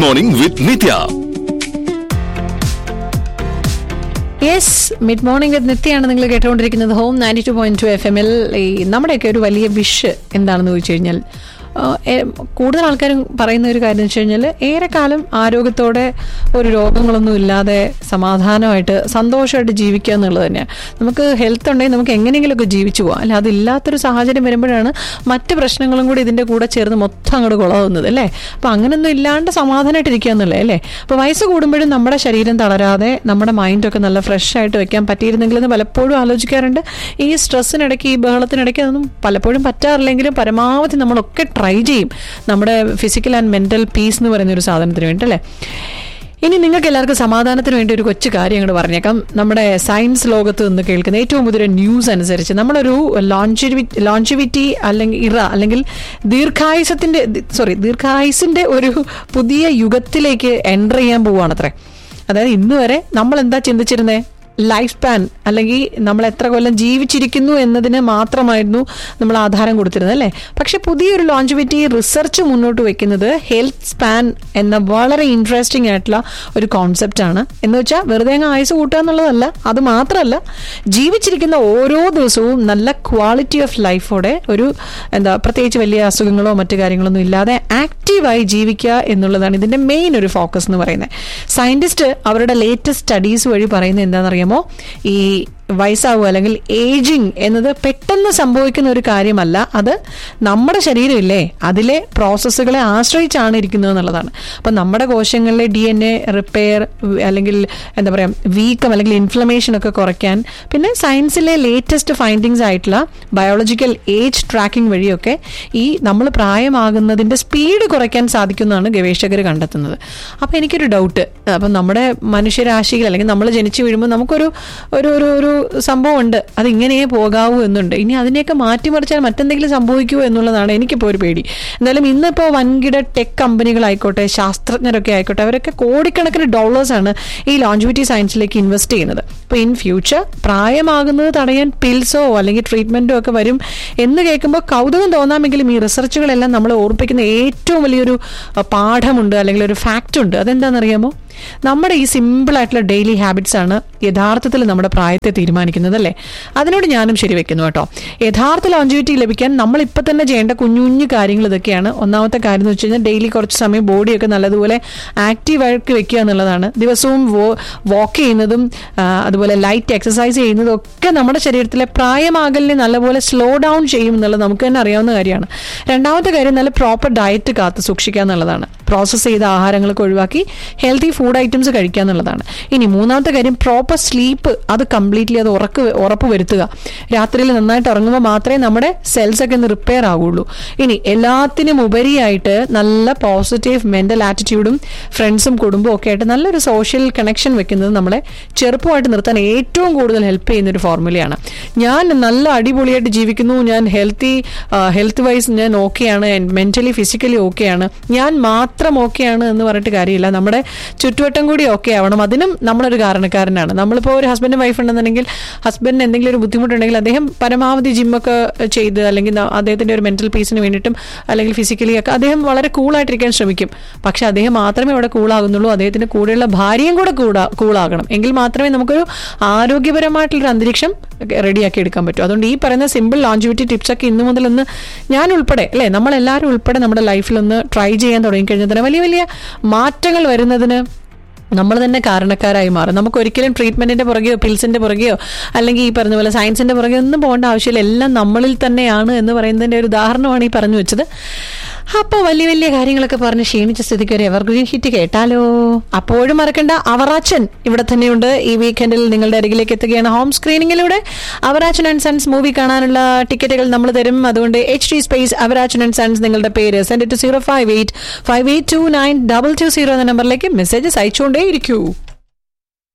morning with Nithya yes mid morning with നിത്യാണ് നിങ്ങൾ കേട്ടുകൊണ്ടിരിക്കുന്നത് home ninety two point two F എമ്മിൽ ഈ നമ്മുടെയൊക്കെ ഒരു വലിയ വിഷ് എന്താണെന്ന് ചോദിച്ചു കഴിഞ്ഞാൽ ആ, എ- കൂടുതൽ ആൾക്കാരും പറയുന്ന ഒരു കാര്യം എന്ന് വെച്ച് കഴിഞ്ഞാൽ ഏറെക്കാലം ആരോഗ്യത്തോടെ ഒരു രോഗങ്ങളൊന്നും ഇല്ലാതെ സമാധാനമായിട്ട് സന്തോഷമായിട്ട് ജീവിക്കുക എന്നുള്ളത് തന്നെയാണ് നമുക്ക് ഹെൽത്ത് ഉണ്ടെങ്കിൽ നമുക്ക് എങ്ങനെയെങ്കിലുമൊക്കെ ജീവിച്ചു പോകാം അല്ല അതില്ലാത്തൊരു സാഹചര്യം വരുമ്പോഴാണ് മറ്റ് പ്രശ്നങ്ങളും കൂടി ഇതിൻ്റെ കൂടെ ചേർന്ന് മൊത്തം അങ്ങോട്ട് കുളമാവുന്നത് അല്ലേ അപ്പം അങ്ങനെയൊന്നും ഇല്ലാണ്ട് സമാധാനമായിട്ട് ഇരിക്കുക എന്നുള്ളത് അല്ലേ അപ്പോൾ വയസ്സ് കൂടുമ്പോഴും നമ്മുടെ ശരീരം തളരാതെ നമ്മുടെ മൈൻഡൊക്കെ നല്ല ഫ്രഷ് ആയിട്ട് വെക്കാൻ പറ്റിയിരുന്നെങ്കിൽ എന്ന് പലപ്പോഴും ആലോചിക്കാറുണ്ട് ഈ സ്ട്രെസ്സിനിടയ്ക്ക് ഈ ബഹളത്തിനിടയ്ക്ക് അതൊന്നും പലപ്പോഴും പറ്റാറില്ലെങ്കിലും പരമാവധി നമ്മളൊക്കെ ട്രൈ ചെയ്യും നമ്മുടെ ഫിസിക്കൽ ആൻഡ് മെന്റൽ പീസ് എന്ന് പറയുന്ന ഒരു സാധനത്തിന് വേണ്ടി അല്ലേ ഇനി നിങ്ങൾക്ക് എല്ലാവർക്കും സമാധാനത്തിന് വേണ്ടി ഒരു കൊച്ചു കാര്യം അങ്ങോട്ട് പറഞ്ഞേക്കാം നമ്മുടെ സയൻസ് ലോകത്ത് നിന്ന് കേൾക്കുന്ന ഏറ്റവും പുതിയ ന്യൂസ് അനുസരിച്ച് നമ്മളൊരു ലോഞ്ചിവി ലോഞ്ചിവിറ്റി അല്ലെങ്കിൽ ഇറ അല്ലെങ്കിൽ ദീർഘായുസത്തിന്റെ സോറി ദീർഘായുസിന്റെ ഒരു പുതിയ യുഗത്തിലേക്ക് എൻ്റർ ചെയ്യാൻ പോവുകയാണത്രേ അതായത് ഇന്ന് വരെ നമ്മൾ എന്താ ചിന്തിച്ചിരുന്നേ ലൈഫ് സ്പാൻ അല്ലെങ്കിൽ നമ്മൾ എത്ര കൊല്ലം ജീവിച്ചിരിക്കുന്നു എന്നതിന് മാത്രമായിരുന്നു നമ്മൾ ആധാരം കൊടുത്തിരുന്നത് അല്ലേ പക്ഷെ പുതിയൊരു ലോഞ്ചിവിറ്റി റിസർച്ച് മുന്നോട്ട് വെക്കുന്നത് ഹെൽത്ത് സ്പാൻ എന്ന വളരെ ഇൻട്രസ്റ്റിംഗ് ആയിട്ടുള്ള ഒരു കോൺസെപ്റ്റ് ആണ് എന്ന് വെച്ചാൽ വെറുതെ അങ്ങ് ആയുസ് കൂട്ടുക എന്നുള്ളതല്ല അത് മാത്രമല്ല ജീവിച്ചിരിക്കുന്ന ഓരോ ദിവസവും നല്ല ക്വാളിറ്റി ഓഫ് ലൈഫോടെ ഒരു എന്താ പ്രത്യേകിച്ച് വലിയ അസുഖങ്ങളോ മറ്റു കാര്യങ്ങളൊന്നും ഇല്ലാതെ ആക്റ്റീവായി ജീവിക്കുക എന്നുള്ളതാണ് ഇതിന്റെ മെയിൻ ഒരു ഫോക്കസ് എന്ന് പറയുന്നത് സയന്റിസ്റ്റ് അവരുടെ ലേറ്റസ്റ്റ് സ്റ്റഡീസ് വഴി പറയുന്നത് എന്താണെന്നറിയാമോ ഈ വയസ്സാവുക അല്ലെങ്കിൽ ഏജിങ് എന്നത് പെട്ടെന്ന് സംഭവിക്കുന്ന ഒരു കാര്യമല്ല അത് നമ്മുടെ ശരീരമില്ലേ അതിലെ പ്രോസസ്സുകളെ ആശ്രയിച്ചാണ് ഇരിക്കുന്നത് എന്നുള്ളതാണ് അപ്പം നമ്മുടെ കോശങ്ങളിലെ ഡി എൻ എ റിപ്പയർ അല്ലെങ്കിൽ എന്താ പറയുക വീക്കം അല്ലെങ്കിൽ ഇൻഫ്ലമേഷൻ ഒക്കെ കുറയ്ക്കാൻ പിന്നെ സയൻസിലെ ലേറ്റസ്റ്റ് ഫൈൻഡിങ്സ് ആയിട്ടുള്ള ബയോളജിക്കൽ ഏജ് ട്രാക്കിംഗ് വഴിയൊക്കെ ഈ നമ്മൾ പ്രായമാകുന്നതിന്റെ സ്പീഡ് കുറയ്ക്കാൻ സാധിക്കുന്നതാണ് ഗവേഷകർ കണ്ടെത്തുന്നത് അപ്പം എനിക്കൊരു ഡൗട്ട് അപ്പം നമ്മുടെ മനുഷ്യരാശികൾ അല്ലെങ്കിൽ നമ്മൾ ജനിച്ചു വീഴുമ്പോൾ നമുക്കൊരു ഒരു ഒരു ഒരു സംഭവം ഉണ്ട് അത് ഇങ്ങനെയേ പോകാവൂ എന്നുണ്ട് ഇനി അതിനെയൊക്കെ മാറ്റിമറിച്ചാൽ മറ്റെന്തെങ്കിലും സംഭവിക്കുമോ എന്നുള്ളതാണ് എനിക്കിപ്പോൾ ഒരു പേടി എന്തായാലും ഇന്നിപ്പോൾ വൻകിട ടെക് കമ്പനികളായിക്കോട്ടെ ശാസ്ത്രജ്ഞരൊക്കെ ആയിക്കോട്ടെ അവരൊക്കെ കോടിക്കണക്കിന് ഡോളേഴ്സാണ് ഈ ലോഞ്ചിവിറ്റി സയൻസിലേക്ക് ഇൻവെസ്റ്റ് ചെയ്യുന്നത് അപ്പോൾ ഇൻ ഫ്യൂച്ചർ പ്രായമാകുന്നത് തടയാൻ പിൽസോ അല്ലെങ്കിൽ ട്രീറ്റ്മെന്റോ ഒക്കെ വരും എന്ന് കേൾക്കുമ്പോൾ കൗതുകം തോന്നാമെങ്കിലും ഈ റിസർച്ചുകളെല്ലാം നമ്മളെ ഓർപ്പിക്കുന്ന ഏറ്റവും വലിയൊരു അഹ്, പാഠമുണ്ട് അല്ലെങ്കിൽ ഒരു ഫാക്റ്റ് ഉണ്ട് അതെന്താണെന്നറിയാമോ നമ്മുടെ ഈ സിമ്പിൾ ആയിട്ടുള്ള ഡെയിലി ഹാബിറ്റ്സ് ആണ് യഥാർത്ഥത്തിൽ നമ്മുടെ പ്രായത്തെ തീരുമാനിക്കുന്നത് അല്ലേ അതിനോട് ഞാനും ശരിവെക്കുന്നു കേട്ടോ യഥാർത്ഥ ലോഞ്ചിവിറ്റി ലഭിക്കാൻ നമ്മൾ ഇപ്പം തന്നെ ചെയ്യേണ്ട കുഞ്ഞു കുഞ്ഞു കാര്യങ്ങൾ ഇതൊക്കെയാണ് ഒന്നാമത്തെ കാര്യം എന്ന് വെച്ച് കഴിഞ്ഞാൽ ഡെയിലി കുറച്ച് സമയം ബോഡിയൊക്കെ നല്ലതുപോലെ ആക്റ്റീവായിട്ട് വെക്കുക എന്നുള്ളതാണ് ദിവസവും വാക്ക് ചെയ്യുന്നതും ആ, അതുപോലെ ലൈറ്റ് എക്സസൈസ് ചെയ്യുന്നതും ഒക്കെ നമ്മുടെ ശരീരത്തിലെ പ്രായമാകലിനെ നല്ലപോലെ സ്ലോ ഡൗൺ ചെയ്യും എന്നുള്ളത് നമുക്ക് തന്നെ അറിയാവുന്ന കാര്യമാണ് രണ്ടാമത്തെ കാര്യം നല്ല പ്രോപ്പർ ഡയറ്റ് കാത്ത് സൂക്ഷിക്കുക എന്നുള്ളതാണ് പ്രോസസ്സ് ചെയ്ത ആഹാരങ്ങളൊക്കെ ഒഴിവാക്കി ഹെൽത്തി ഫുഡ് ഐറ്റംസ് കഴിക്കുക എന്നുള്ളതാണ് ഇനി മൂന്നാമത്തെ കാര്യം പ്രോപ്പർ സ്ലീപ്പ് അത് കംപ്ലീറ്റ്ലി അത് ഉറക്ക് ഉറപ്പ് വരുത്തുക രാത്രിയിൽ നന്നായിട്ട് ഉറങ്ങുമ്പോൾ മാത്രമേ നമ്മുടെ സെൽസ് ഒക്കെ ഒന്ന് റിപ്പയർ ആകുള്ളൂ ഇനി എല്ലാത്തിനും ഉപരിയായിട്ട് നല്ല പോസിറ്റീവ് മെന്റൽ ആറ്റിറ്റ്യൂഡും ഫ്രണ്ട്സും കുടുംബവും ഒക്കെ ആയിട്ട് നല്ലൊരു സോഷ്യൽ കണക്ഷൻ വെക്കുന്നത് നമ്മളെ ചെറുപ്പമായിട്ട് നിർത്താൻ ഏറ്റവും കൂടുതൽ ഹെൽപ്പ് ചെയ്യുന്ന ഒരു ഫോർമുലയാണ് ഞാൻ നല്ല അടിപൊളിയായിട്ട് ജീവിക്കുന്നു ഞാൻ ഹെൽത്തി ഹെൽത്ത് വൈസ് ഞാൻ ഓക്കെയാണ് മെന്റലി ഫിസിക്കലി ഓക്കെയാണ് ഞാൻ മാത്രം ഓക്കെയാണ് എന്ന് പറഞ്ഞിട്ട് കാര്യമില്ല നമ്മുടെ ചുറ്റുവട്ടം കൂടി ഓക്കെ ആവണം അതിനും നമ്മളൊരു കാരണക്കാരനാണ് നമ്മളിപ്പോൾ ഒരു ഹസ്ബൻഡും വൈഫ് ഉണ്ടെന്നുണ്ടെങ്കിൽ ഹസ്ബൻഡിന് എന്തെങ്കിലും ഒരു ബുദ്ധിമുട്ടുണ്ടെങ്കിൽ അദ്ദേഹം പരമാവധി ജിമ്മൊക്കെ ചെയ്ത് അല്ലെങ്കിൽ ന- അദ്ദേഹത്തിന്റെ ഒരു മെന്റൽ പീസിന് വേണ്ടിയിട്ടും അല്ലെങ്കിൽ ഫിസിക്കലി ഒക്കെ അദ്ദേഹം വളരെ കൂളായിട്ടിരിക്കാൻ ശ്രമിക്കും പക്ഷെ അദ്ദേഹം മാത്രമേ അവിടെ കൂളാകുന്നുള്ളൂ അദ്ദേഹത്തിന്റെ കൂടെയുള്ള ഭാര്യയും കൂടെ കൂടാ കൂളാകണം എങ്കിൽ മാത്രമേ നമുക്കൊരു ആരോഗ്യപരമായിട്ടുള്ളൊരു അന്തരീക്ഷം റെഡിയാക്കി എടുക്കാൻ പറ്റൂ അതുകൊണ്ട് ഈ പറയുന്ന സിമ്പിൾ ലോഞ്ചിവിറ്റി ടിപ്സ് ഒക്കെ ഇന്നു മുതൽ ഒന്ന് ഞാൻ ഉൾപ്പെടെ അല്ലേ നമ്മളെല്ലാവരും ഉൾപ്പെടെ നമ്മുടെ ലൈഫിലൊന്ന് ട്രൈ ചെയ്യാൻ തുടങ്ങിക്കഴിഞ്ഞാൽ തന്നെ വലിയ വലിയ മാറ്റങ്ങൾ വരുന്നതിന് നമ്മൾ തന്നെ കാരണക്കാരായി മാറും നമുക്ക് ഒരിക്കലും ട്രീറ്റ്മെന്റിന്റെ പുറകെയോ പിൽസിന്റെ പുറകെയോ അല്ലെങ്കിൽ ഈ പറഞ്ഞ പോലെ സയൻസിന്റെ പുറകെ ഒന്നും പോകേണ്ട ആവശ്യമില്ല എല്ലാം നമ്മളിൽ തന്നെയാണ് എന്ന് പറയുന്നതിന്റെ ഒരു ഉദാഹരണമാണ് ഈ പറഞ്ഞു വെച്ചത് അപ്പോൾ വലിയ വലിയ കാര്യങ്ങളൊക്കെ പറഞ്ഞ് ക്ഷീണിച്ച സ്ഥിതിക്ക് ഒരു എവർഗ്രീൻ ഹിറ്റ് കേട്ടാലോ അപ്പോഴും മറക്കണ്ട അവറാച്ചൻ ഇവിടെ തന്നെയുണ്ട് ഈ വീക്കെൻഡിൽ നിങ്ങളുടെ അരികിലേക്ക് എത്തുകയാണ് ഹോം സ്ക്രീനിങ്ങിലൂടെ അവറാച്ചൻ ആൻഡ് സൺസ് മൂവി കാണാനുള്ള ടിക്കറ്റുകൾ നമ്മൾ തരും അതുകൊണ്ട് H D space Avarachan and sons നിങ്ങളുടെ പേര് send to zero five eight five eight two nine double two zero എന്ന നമ്പറിലേക്ക് മെസ്സേജസ് അയച്ചുകൊണ്ടേ ഇരിക്കൂ